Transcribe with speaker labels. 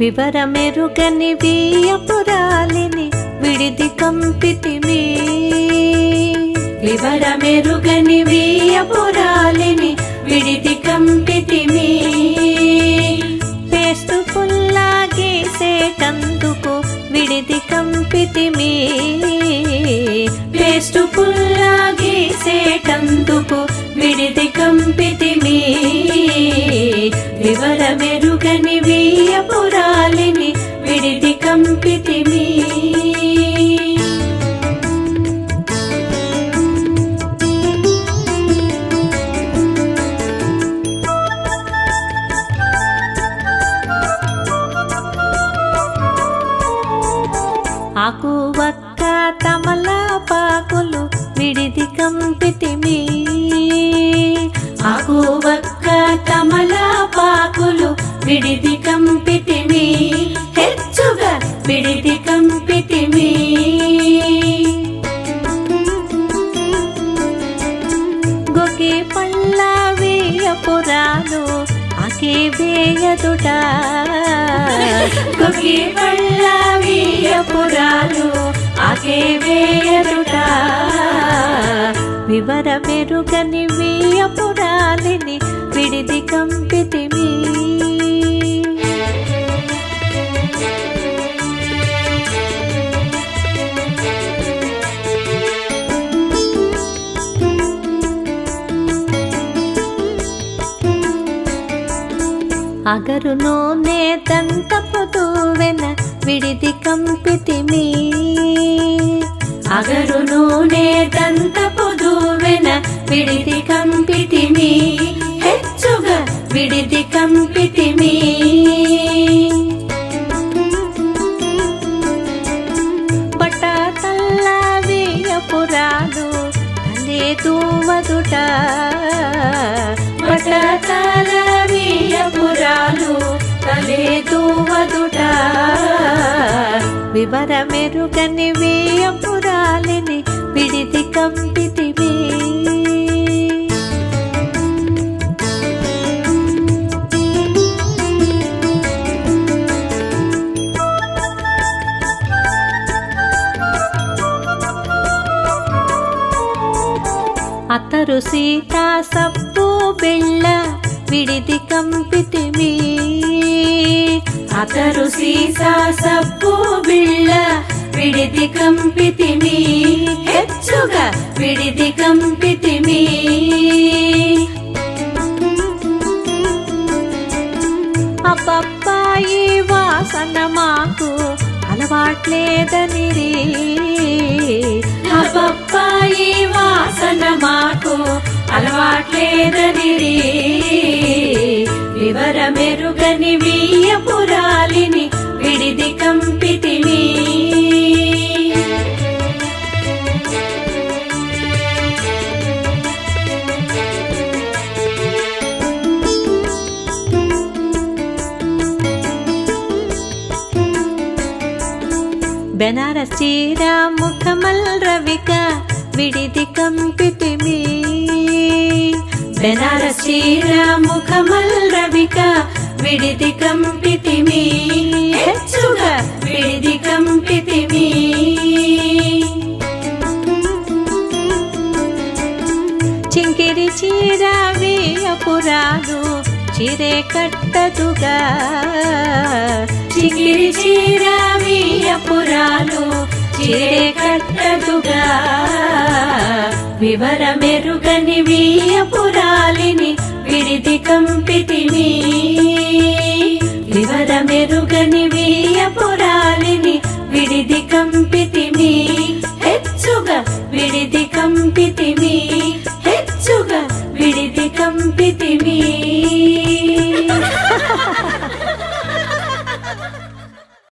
Speaker 1: వివరమెరుగని వీయపురాలిని విడిది కంపితిమి
Speaker 2: వివరమెరుగని వీయపురాలిని విడిది కంపితిమి
Speaker 1: పేస్తు పుల్లా గీసేటందుకు విడిది కంపితిమి
Speaker 2: పేస్టు పుల్లా గీసేటందుకు విడిది కంపితిమి వివరమెరుగని వీయపురాలిని విడిది కంపితిమి
Speaker 1: ఆకు వక్క తమలపాకులు విడిది కంపితిమి
Speaker 2: ఆకు వక్క తమలపాకులు విడిది కంపితిమి హెచ్చుగా విడిది కంపితిమి
Speaker 1: గొకి పళ్ళ వేయపురాలు ఆకే వేయదుట
Speaker 2: కుకి పళ్ళ వీయపురాలు ఆకే వేయదుట
Speaker 1: వివర మెరుగని వేయపురాలిని విడిది కంపితిమి అగరు నూనె దంతపు దువ్వెన విడిది కంపితిమి
Speaker 2: అగరు నూనె దంతపు దువ్వెన విడిది కంపితిమి హెచ్చుగా విడిది కంపితిమి
Speaker 1: బట్ట తల్ల వేయపురాలు తలే దూవదుట
Speaker 2: బటతల వీయపురాలు తలే దూవదుట
Speaker 1: వివర మెరుగని వేయపురాలిని విడిది కంపితివి అతరు సీత సప్పు బిళ్ళ విడిది కంపితిమి
Speaker 2: అతరు సీసా సబ్బు బిళ్ళ విడిది కంపితిమి హెచ్చుగా విడిది కంపితిమి
Speaker 1: అబ్బబ్బాయి వాసన మాకు అలవాట్లేదని
Speaker 2: అబ్బబ్బాయి వాసన మాకు అలవాట్లేదని వివర మెరుగని వీయపురాలిని విడిది కంపితిమి
Speaker 1: బెనారస్ చీర ముఖమల్ రవిక విడిది కంపితిమి
Speaker 2: బెనారస్ చీర ముఖమల్ రవిక విడిది కంపితిమి హెచ్చుగా విడిది కంపితిమి
Speaker 1: చింకిరి చీర వేయపురాలు చిరే కట్టదుగా
Speaker 2: చిగిరి చీర వీయపురాలు చిరే కట్టదుగా వివర మెరుగని వీయపురాలిని విడిది కంపి